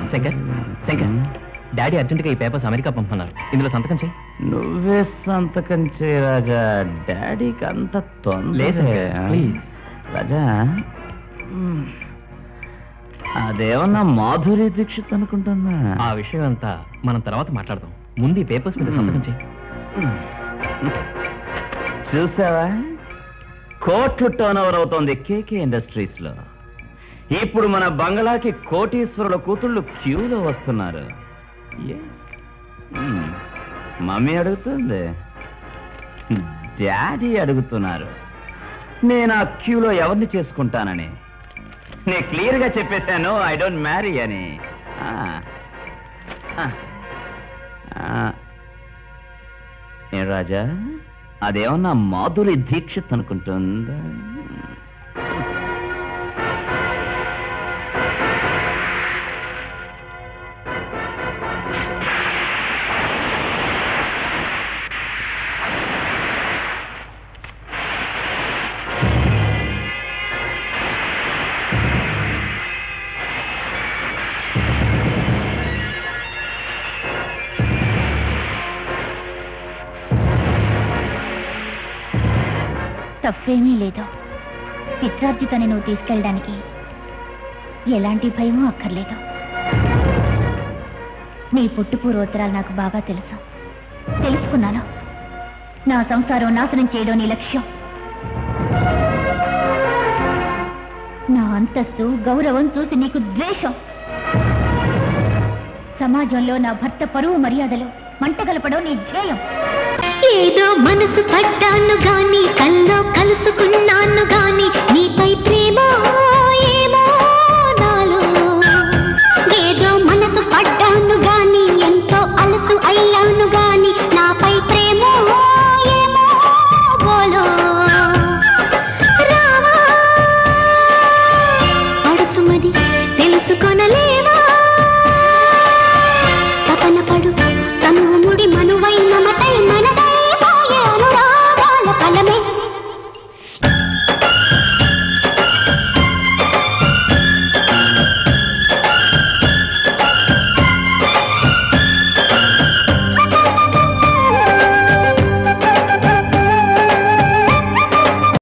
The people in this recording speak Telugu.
శంకర్ శంకర్ డాడీ అర్జెంటుగా ఈ పేపర్స్ అమెరికా పంపన్నారు ఇందులో సంతకం చేయి నువ్వే సంతకం చేయరాగా డాడీకి అంత లేదు తొందర శంకర్, ప్లీజ్. రాజా మ్, అదేమన్నా మాధురి దీక్షిత్ అనుకుంటున్నా ఆ విషయం అంతా మనం తర్వాత మాట్లాడదాం ముందు ఈ పేపర్స్ మీద సంతకం చేయి చూసావా కోట్లు టర్న్ ఓవర్ అవుతోంది కేకే ఇండస్ట్రీస్ లో ఇప్పుడు మన బంగ్లాకి కోటీశ్వరుల కూతుళ్ళు క్యూలో వస్తున్నారు Yes. Hmm. మమ్మీ అడుగుతుంది డాడీ అడుగుతున్నారు నేను ఆ క్యూలో ఎవరిని చేసుకుంటానని నేను క్లియర్ గా చెప్పేశాను ఐ డోంట్ మ్యారీ అని ఆ. ఆ. ఆ. ఏ రాజా అదేమన్నా మాధురి దీక్షిత్ అనుకుంటుందా తప్పేమీ లేదు పిత్రార్జితని నువ్వు తీసుకెళ్ళడానికి ఎలాంటి భయమూ అక్కర్లేదు నీ పుట్టు పూర్వోత్తరాలు నాకు బాగా తెలుసు తెలుసుకున్నాను నా సంసారం నాశనం చేయడం నీ లక్ష్యం నా అంతస్తు గౌరవం చూసి నీకు ద్వేషం సమాజంలో నా భర్త పరువు మర్యాదలు మంటగలపడం నీ ధ్యేయం ఏదో మనసు పడ్డాను గాని కల్లో కలుసుకున్నాను గాని నీపై ప్రేమ